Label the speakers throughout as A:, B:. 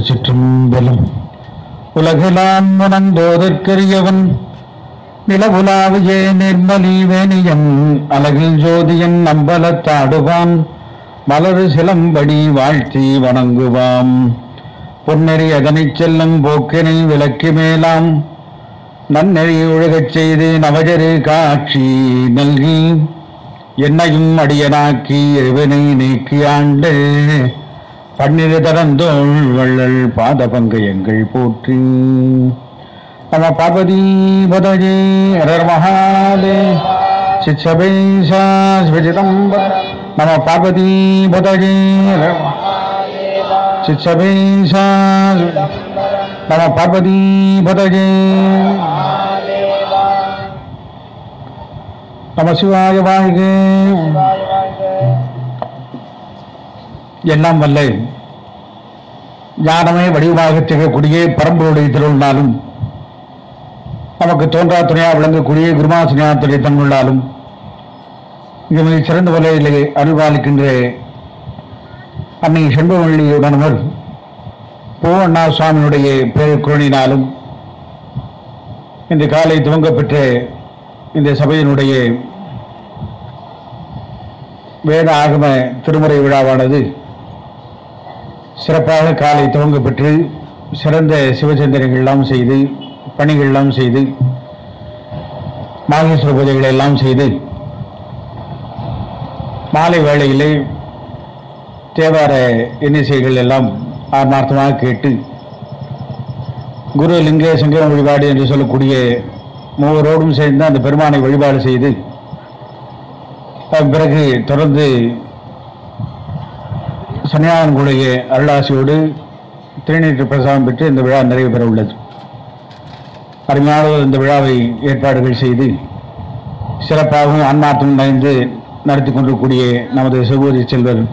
A: திருச்சிற்றம்பலம் உலகெல்லாம் உணர்ந்தோதற்கரியவன் நிலவுலாவியே நிர்மலி வேணியன் அழகில் ஜோதியன் அம்பலத்தாடுவான் மலரு சிலம்படி வாழ்த்தி வணங்குவாம் பொன்னெறி அதனைச் செல்லும் போக்கினை விளக்கி மேலாம் நன்னெறி ஒழுகச் செய்து நவஜரு காட்சி நல்கி என்னையும் அடியனாக்கி இறைவனை நீக்கி ஆண்டு பன்னிரு தரந்தோள் வள்ளல் பாத பங்கயங்கள் போற்றி நம பார்வதி பதஜே ஹரர் மகாதே சிச்சபேஷா ஸ்விஜிதம்பர நம பார்வதி பதஜே ஹரர் சிச்சபேஷா நம பார்வதி பதஜே நம சிவாய வாழ்க எல்லாம் வல்ல ஞானமே வடிவமாக திகழக்கூடிய பரம்பொருடைய திருநாளும் நமக்கு தோன்றா துணையா விளங்கக்கூடிய குருமாசனியாத்துடைய தன்னுள்ளாலும் இங்கு மிக சிறந்த வலையிலே அருள்பாலிக்கின்ற அன்னை செண்பவள்ளியுடனவர் பூவண்ணா சுவாமியுடைய பேர் குரணினாலும் இன்று காலை துவங்கப்பெற்ற இந்த சபையினுடைய வேத ஆகம திருமுறை விழாவானது சிறப்பாக காலை துவங்க பெற்று சிறந்த சிவச்சந்திரங்கள் எல்லாம் செய்து பணிகள் எல்லாம் செய்து மாகேஸ்வர பூஜைகளை எல்லாம் செய்து மாலை வேளையிலே தேவார இன்னிசைகள் எல்லாம் ஆத்மார்த்தமாக கேட்டு குரு லிங்க சங்கரம் வழிபாடு என்று சொல்லக்கூடிய மூவரோடும் சேர்ந்து அந்த பெருமானை வழிபாடு செய்து அதன் பிறகு தொடர்ந்து சன்னியாசனுடைய அருளாசியோடு திருநீற்று பிரசாதம் பெற்று இந்த விழா நிறைவு பெற உள்ளது அருமையான இந்த விழாவை ஏற்பாடுகள் செய்து சிறப்பாகவும் ஆன்மார்த்தம் நிறைந்து நடத்தி கொண்டிருக்கூடிய நமது சகோதரி செல்வர்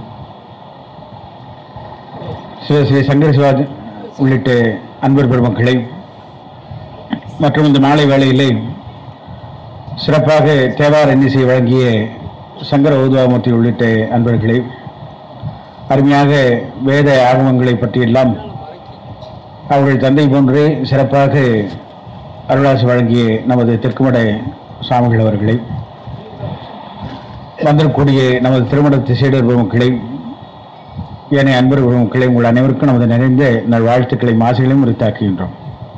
A: சிவஸ்ரீ சங்கர சிவாஜி உள்ளிட்ட அன்பர் பெருமக்களை மற்றும் இந்த மாலை வேளையிலே சிறப்பாக தேவார இன்னிசை வழங்கிய சங்கர ஓதுவாமூர்த்தி உள்ளிட்ட அன்பர்களை அருமையாக வேத ஆகமங்களை பற்றியெல்லாம் அவர்கள் தந்தை போன்று சிறப்பாக அருளாசி வழங்கிய நமது தெற்குமட சுவாமிகள் அவர்களை வந்திருக்கூடிய நமது திருமணத்து சீடர் பெருமக்களை ஏனைய அன்பர் பெருமக்களை உங்கள் அனைவருக்கும் நமது நிறைந்த நல் வாழ்த்துக்களை மாசுகளையும் உரித்தாக்குகின்றோம்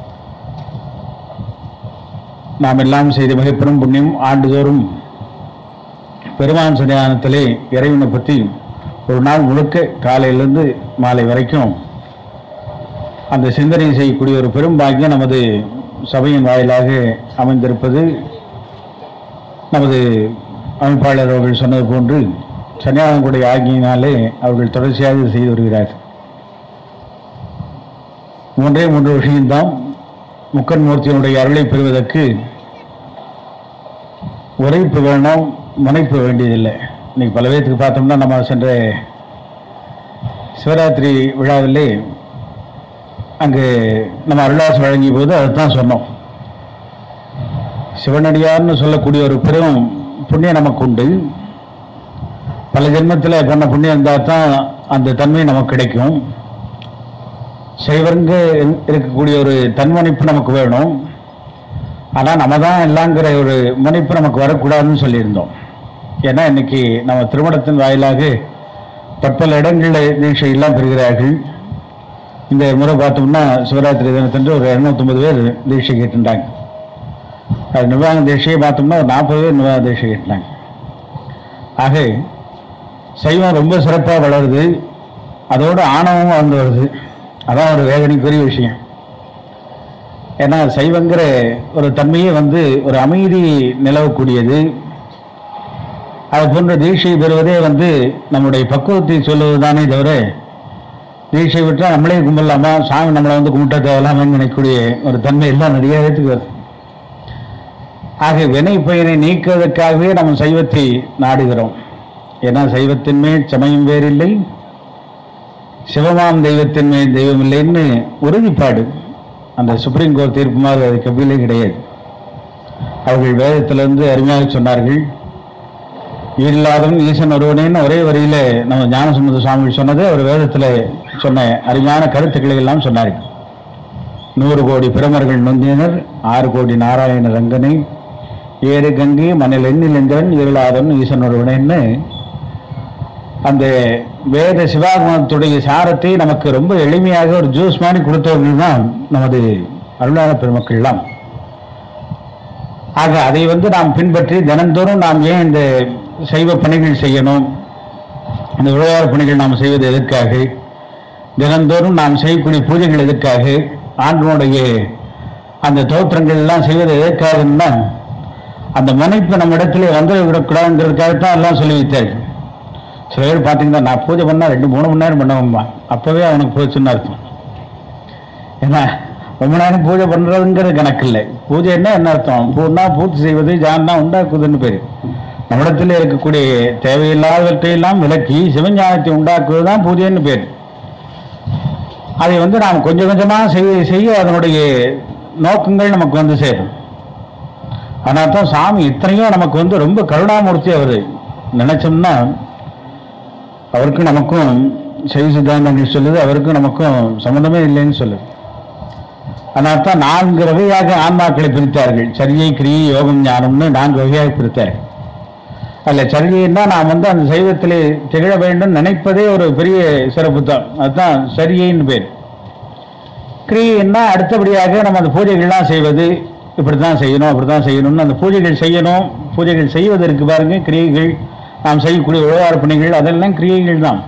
A: நாம் எல்லாம் செய்த மிக பெரும் புண்ணியம் ஆண்டுதோறும் பெருமான் சன்னிதானத்திலே இறைவனை பற்றி ஒரு நாள் முழுக்க காலையிலிருந்து மாலை வரைக்கும் அந்த சிந்தனை செய்யக்கூடிய ஒரு பெரும் பாக்கியம் நமது சபையின் வாயிலாக அமைந்திருப்பது நமது அமைப்பாளர் அவர்கள் சொன்னது போன்று சன்னியாசனுடைய ஆகியினாலே அவர்கள் தொடர்ச்சியாக இது செய்து வருகிறார் மூன்றே மூன்று விஷயம்தான் முக்கன் மூர்த்தியினுடைய அருளை பெறுவதற்கு உரைப்பு வேணும் முனைப்பு வேண்டியதில்லை இன்னைக்கு பல பேத்துக்கு பார்த்தோம்னா நம்ம சென்ற சிவராத்திரி விழாவிலே அங்கு நம்ம அருளாசி வழங்கிய போது அதைத்தான் சொன்னோம் சிவனடியார்னு சொல்லக்கூடிய ஒரு பெரும் புண்ணியம் நமக்கு உண்டு பல ஜென்மத்தில் பண்ண புண்ணியம் இருந்தால் தான் அந்த தன்மை நமக்கு கிடைக்கும் சைவருங்க இருக்கக்கூடிய ஒரு தன்முனைப்பு நமக்கு வேணும் ஆனால் நம்ம தான் எல்லாங்கிற ஒரு முனைப்பு நமக்கு வரக்கூடாதுன்னு சொல்லியிருந்தோம் ஏன்னா இன்னைக்கு நம்ம திருமணத்தின் வாயிலாக பற்பல இடங்களில் தீட்சை எல்லாம் பெறுகிறார்கள் இந்த முறை பார்த்தோம்னா சிவராத்திரி தினத்தன்று ஒரு இரநூத்தொம்பது பேர் தீட்சை கேட்டுட்டாங்க அது நிர்வாக தீட்சையை பார்த்தோம்னா ஒரு நாற்பது பேர் நிர்வாக தீட்சை கேட்டாங்க ஆக சைவம் ரொம்ப சிறப்பாக வளருது அதோட ஆணவமும் வளர்ந்து வருது அதான் ஒரு வேதனைக்குரிய விஷயம் ஏன்னா சைவங்கிற ஒரு தன்மையே வந்து ஒரு அமைதி நிலவக்கூடியது அது போன்ற தீட்சை பெறுவதே வந்து நம்முடைய பக்குவத்தை சொல்லுவது தானே தவிர தீட்சை விட்டால் நம்மளே கும்பிடலாமா சாமி நம்மளை வந்து கும்பிட்ட தேவலாமான்னு நினைக்கக்கூடிய ஒரு தன்மை எல்லாம் நிறைய இடத்துக்கு வருது ஆக வினை பயனை நீக்குவதற்காகவே நம்ம சைவத்தை நாடுகிறோம் ஏன்னா சைவத்தின் மேல் சமயம் வேறில்லை சிவமாம் தெய்வத்தின் மேல் தெய்வம் இல்லைன்னு உறுதிப்பாடு அந்த சுப்ரீம் கோர்ட் தீர்ப்பு மாதிரி அது கபிலே கிடையாது அவர்கள் வேதத்திலிருந்து அருமையாக சொன்னார்கள் இல்லாதவன் ஈசன் ஒருவனேன்னு ஒரே வரியில நம்ம ஞானசம்பந்த சுவாமி சொன்னது அவர் வேதத்துல சொன்ன அருமையான கருத்துக்களை எல்லாம் சொன்னார்கள் நூறு கோடி பிரமர்கள் நொந்தினர் ஆறு கோடி நாராயண ரங்கனை ஏறு கங்கை மணல் எண்ணில் எந்திரன் இருளாதன் ஈசன் ஒருவனன்னு அந்த வேத சிவாகமத்துடைய சாரத்தை நமக்கு ரொம்ப எளிமையாக ஒரு ஜூஸ் மாதிரி கொடுத்தவர்கள் தான் நமது அருளாள பெருமக்கள்லாம் ஆக அதை வந்து நாம் பின்பற்றி தினந்தோறும் நாம் ஏன் இந்த சைவ பணிகள் செய்யணும் இந்த விளையாட பணிகள் நாம் செய்வது எதற்காக தினந்தோறும் நாம் செய்யக்கூடிய பூஜைகள் எதற்காக ஆண்டனுடைய அந்த தோற்றங்கள் எல்லாம் செய்வது எதற்காகன்னா அந்த முனைப்பு நம்ம இடத்துல வந்து விடக்கூடாதுங்கிறதுக்காகத்தான் எல்லாம் சொல்லி வைத்தார்கள் சில பேர் பார்த்தீங்கன்னா நான் பூஜை பண்ணா ரெண்டு மூணு மணி நேரம் பண்ணுவோம்மா அப்பவே அவனுக்கு போச்சுன்னு அர்த்தம் ஏன்னா ரொம்ப நேரம் பூஜை பண்றதுங்கிறது கணக்கு இல்லை பூஜைன்னா என்ன அர்த்தம் பூன்னா பூர்த்தி செய்வது ஜான்னா உண்டாக்குவதுன்னு பேரு நம்மிடத்தில் இருக்கக்கூடிய தேவையில்லாதவற்றையெல்லாம் விலக்கி சிவஞானத்தை உண்டாக்குவது தான் பூஜைன்னு பேர் அதை வந்து நாம் கொஞ்சம் கொஞ்சமாக செய்ய செய்ய அதனுடைய நோக்கங்கள் நமக்கு வந்து சேரும் அதனால தான் சாமி இத்தனையும் நமக்கு வந்து ரொம்ப கருணாமூர்த்தி அவர் நினைச்சோம்னா அவருக்கும் நமக்கும் சைவ சித்தாந்தங்கள் சொல்லுது அவருக்கும் நமக்கும் சம்மந்தமே இல்லைன்னு சொல்லுது அதனால தான் நான்கு வகையாக ஆன்மாக்களை பிரித்தார்கள் சரியை கிரியை யோகம் ஞானம்னு நான்கு வகையாக பிரித்தார்கள் அதில் சரிகைன்னா நாம் வந்து அந்த சைவத்திலே திகழ வேண்டும் நினைப்பதே ஒரு பெரிய சிறப்பு தான் அதுதான் சரியைன்னு பேர் கிரியைன்னா அடுத்தபடியாக நம்ம அந்த பூஜைகள்லாம் செய்வது இப்படி தான் செய்யணும் அப்படி தான் செய்யணும்னு அந்த பூஜைகள் செய்யணும் பூஜைகள் செய்வதற்கு பாருங்க கிரியைகள் நாம் செய்யக்கூடிய விவகார பணிகள் அதெல்லாம் கிரியைகள் தான்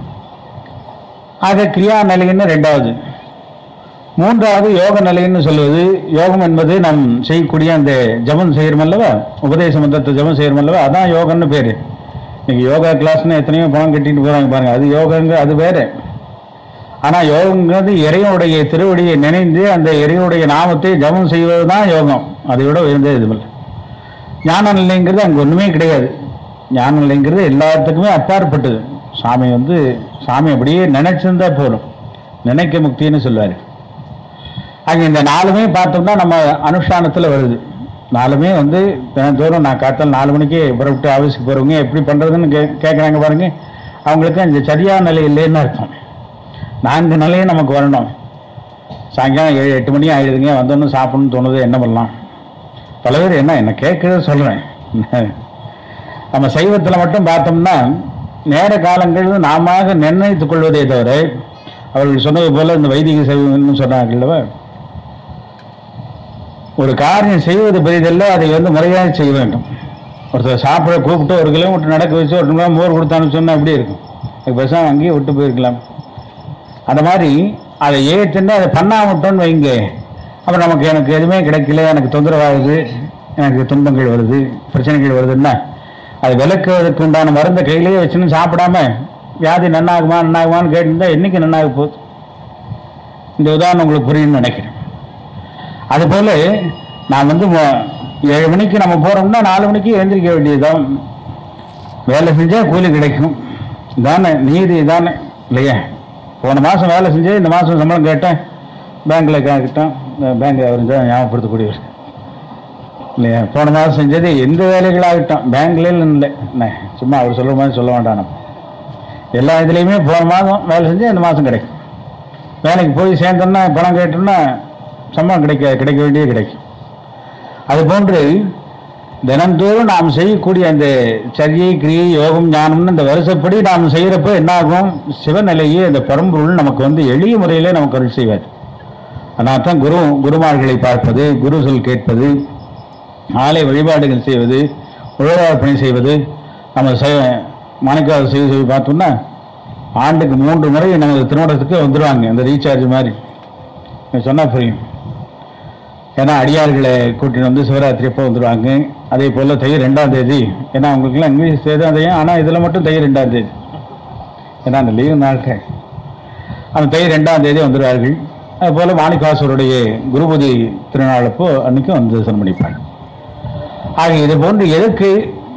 A: ஆக கிரியா நிலைன்னு ரெண்டாவது மூன்றாவது யோக நிலைன்னு சொல்வது யோகம் என்பது நாம் செய்யக்கூடிய அந்த ஜபம் செய்கிறோம் அல்லவா உபதேச மந்திரத்தை ஜபம் செய்கிறோம் அல்லவா அதான் யோகன்னு பேர் இன்னைக்கு யோகா கிளாஸ்னு எத்தனையோ பணம் கட்டிட்டு போகிறாங்க பாருங்க அது யோகங்க அது வேற ஆனால் யோகங்கிறது இறைவனுடைய திருவடியை நினைந்து அந்த இறைவனுடைய நாமத்தை ஜபம் செய்வது தான் யோகம் அதை விட உயர்ந்த இதுமில்லை ஞான நிலைங்கிறது அங்கே ஒன்றுமே கிடையாது ஞான நிலைங்கிறது எல்லாத்துக்குமே அப்பாற்பட்டது சாமி வந்து சாமி அப்படியே நினைச்சிருந்தா போதும் நினைக்க முக்தின்னு சொல்லுவார் அங்கே இந்த நாலுமே பார்த்தோம்னா நம்ம அனுஷ்டானத்தில் வருது நாலுமே வந்து தினந்தோறும் நான் காத்தால் நாலு மணிக்கு புறப்பட்டு ஆஃபீஸுக்கு போகிறவங்க எப்படி பண்ணுறதுன்னு கே கேட்குறாங்க பாருங்க அவங்களுக்கு இந்த சரியான நிலை இல்லைன்னு அர்த்தம் நான்கு நிலையும் நமக்கு வரணும் சாயங்காலம் ஏழு எட்டு மணி ஆயிடுதுங்க வந்தோன்னு சாப்பிடணும்னு தோணுது என்ன பண்ணலாம் பல பேர் என்ன என்ன கேட்குறது சொல்கிறேன் நம்ம சைவத்தில் மட்டும் பார்த்தோம்னா நேர காலங்கள் நாம நிர்ணயித்துக் கொள்வதே தவிர அவர்கள் சொன்னது போல இந்த வைதிக சைவம்னு சொன்னாங்க அல்லவா ஒரு காரியம் செய்வது பெரிதல்ல அதை வந்து முறையாக செய்ய வேண்டும் ஒருத்தர் சாப்பிட கூப்பிட்டு ஒரு கிலோமீட்டர் நடக்க வச்சு ஒரு நிமிடம் மோர் கொடுத்தான்னு சொன்னா எப்படி இருக்கும் அதுக்கு பேசாம அங்கேயே விட்டு போயிருக்கலாம் அந்த மாதிரி அதை ஏற்றுன்னு அதை பண்ணாமட்டோன்னு வைங்க அப்புறம் நமக்கு எனக்கு எதுவுமே கிடைக்கல எனக்கு தொந்தரவாகுது எனக்கு துன்பங்கள் வருது பிரச்சனைகள் வருதுன்னா அது விளக்குவதற்கு உண்டான மருந்தை கையிலேயே வச்சுன்னு சாப்பிடாம வியாதி நன்னாகுமா நன்னாகுமான்னு கேட்டுருந்தா என்னைக்கு நன்னாக போகுது இந்த உதாரணம் உங்களுக்கு புரியும்னு நினைக்கிறேன் அதுபோல நான் வந்து மொ- ஏழு மணிக்கு நம்ம போறோம்னா நாலு மணிக்கு எழுந்திரிக்க வேண்டியதுதான் வேலை செஞ்சா கூலி கிடைக்கும் தானே நீதி தானே இல்லையா போன மாதம் வேலை செஞ்சு இந்த மாதம் சம்பளம் கேட்டேன் பேங்க்கில் கேட்டேன் பேங்க் அவர் தான் ஞாபகப்படுத்தக்கூடியவர் இல்லையா போன மாதம் செஞ்சது எந்த வேலைகளாகட்டும் பேங்க்ல இல்லை என்ன சும்மா அவர் சொல்கிற மாதிரி சொல்ல வேண்டாம் நம்ம எல்லா இதுலேயுமே போன மாதம் வேலை செஞ்சு இந்த மாதம் கிடைக்கும் வேலைக்கு போய் சேர்ந்தோம்னா பணம் கேட்டோம்னா சம்பளம் கிடைக்க கிடைக்க வேண்டியது கிடைக்கும் அது போன்று தினந்தோறும் நாம் செய்யக்கூடிய அந்த சரியை கிரியை யோகம் ஞானம்னு இந்த வருஷப்படி நாம் செய்கிறப்ப என்ன ஆகும் சிவநிலையே அந்த பரம்பொருள் நமக்கு வந்து எளிய முறையிலே நமக்கு அருள் செய்வார் அதனால தான் குரு குருமார்களை பார்ப்பது குரு சொல் கேட்பது ஆலய வழிபாடுகள் செய்வது உழவார் பணி செய்வது நம்ம செய மாணிக்காவது செய்து செய்து பார்த்தோம்னா ஆண்டுக்கு மூன்று முறை நமது திருமணத்துக்கு வந்துடுவாங்க இந்த ரீசார்ஜ் மாதிரி சொன்னால் புரியும் ஏன்னா அடியார்களை கூட்டிட்டு வந்து சிவராத்திரி அப்போ வந்துடுவாங்க அதே போல் தை ரெண்டாம் தேதி ஏன்னா அவங்களுக்குலாம் இங்கிலீஷ் தேதான் தெரியும் ஆனால் இதில் மட்டும் தை ரெண்டாம் தேதி ஏன்னா அந்த லீவு நாட்கள் அந்த தை ரெண்டாம் தேதி வந்துடுவார்கள் அதுபோல் மாணிக்காசருடைய குருபதி திருநாள் அப்போ அன்னைக்கும் வந்து தரிசனம் பண்ணிப்பாங்க ஆக இது போன்று எதுக்கு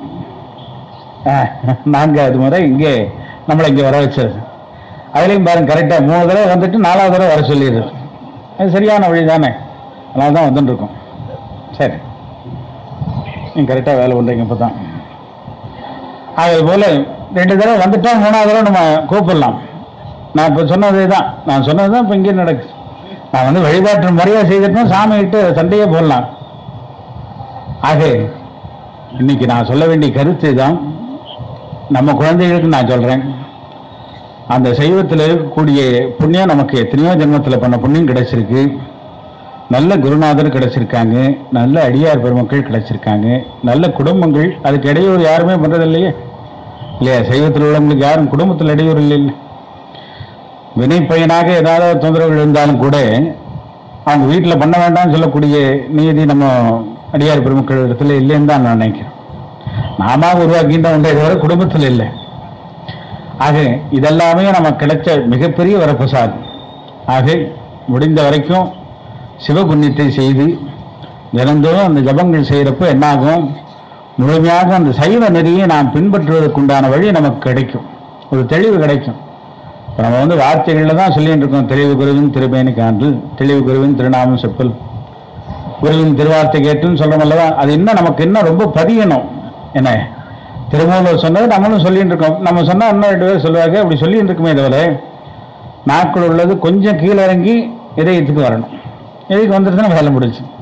A: ஆஹ், நான்காவது முறை இங்கே நம்மளை இங்கே வர வச்சது அதுலேயும் பாருங்க கரெக்டாக மூணு தடவை வந்துட்டு நாலாவது தடவை வர சொல்லிடுது அது சரியான வழி தானே அதனால தான் வந்துட்டு இருக்கோம் சரி நீங்கள் கரெக்டாக வேலை பண்ணுறீங்க இப்போ தான் அது போல் ரெண்டு தடவை வந்துட்டா மூணாவது தடவை நம்ம கூப்பிடலாம் நான் இப்போ சொன்னதே தான் நான் சொன்னது தான் இப்போ இங்கே நடக்குது நான் வந்து வழிபாட்டு முறையாக செய்துட்டோம் சாமிகிட்ட சண்டையே போடலாம் ஆக இன்னைக்கு நான் சொல்ல வேண்டிய கருத்து தான் நம்ம குழந்தைகளுக்கு நான் சொல்கிறேன் அந்த சைவத்தில் இருக்கக்கூடிய புண்ணியம் நமக்கு எத்தனையோ ஜென்மத்தில் பண்ண புண்ணியம் கிடைச்சிருக்கு நல்ல குருநாதர் கிடைச்சிருக்காங்க நல்ல அடியார் பெருமக்கள் கிடைச்சிருக்காங்க நல்ல குடும்பங்கள் அதுக்கு இடையூறு யாருமே பண்றது இல்லையே இல்லையா சைவத்தில் உள்ளவங்களுக்கு யாரும் குடும்பத்தில் இடையூறு இல்லை இல்லை வினை பயனாக ஏதாவது தொந்தரவுகள் இருந்தாலும் கூட அவங்க வீட்டில் பண்ண வேண்டாம்னு சொல்லக்கூடிய நீதி நம்ம அடியார் பெருமக்கள் இடத்துல இல்லைன்னு தான் நான் நினைக்கிறேன் நாம உருவாக்கின்ற ஒன்றை தவிர குடும்பத்தில் இல்லை ஆக இதெல்லாமே நமக்கு கிடைச்ச மிகப்பெரிய வரப்பிரசாதம் ஆக முடிந்த வரைக்கும் சிவபுண்ணியத்தை செய்து தினந்தோறும் அந்த ஜபங்கள் செய்கிறப்போ என்னாகும் முழுமையாக அந்த சைவ நெறியை நாம் பின்பற்றுவதற்குண்டான வழி நமக்கு கிடைக்கும் ஒரு தெளிவு கிடைக்கும் இப்ப நம்ம வந்து வார்த்தைகளில் தான் சொல்லிட்டு இருக்கோம் தெளிவு குருவின் திருமேனி கான்று தெளிவு குருவின் திருநாமம் செப்பல் குருவின் திருவார்த்தை கேட்டுன்னு சொல்றோம் அல்லவா அது இன்னும் நமக்கு இன்னும் ரொம்ப பதியணும் என்ன திருமூலர் சொன்னது நம்மளும் சொல்லிட்டு இருக்கோம் நம்ம சொன்னா இன்னும் ரெண்டு பேர் சொல்லுவாங்க அப்படி சொல்லிட்டு இருக்குமே தவிர நாட்கள் உள்ளது கொஞ்சம் கீழே இறங்கி இதயத்துக்கு வரணும் இதயத்துக்கு வந்துருச்சுன்னா வேலை முடிச்சு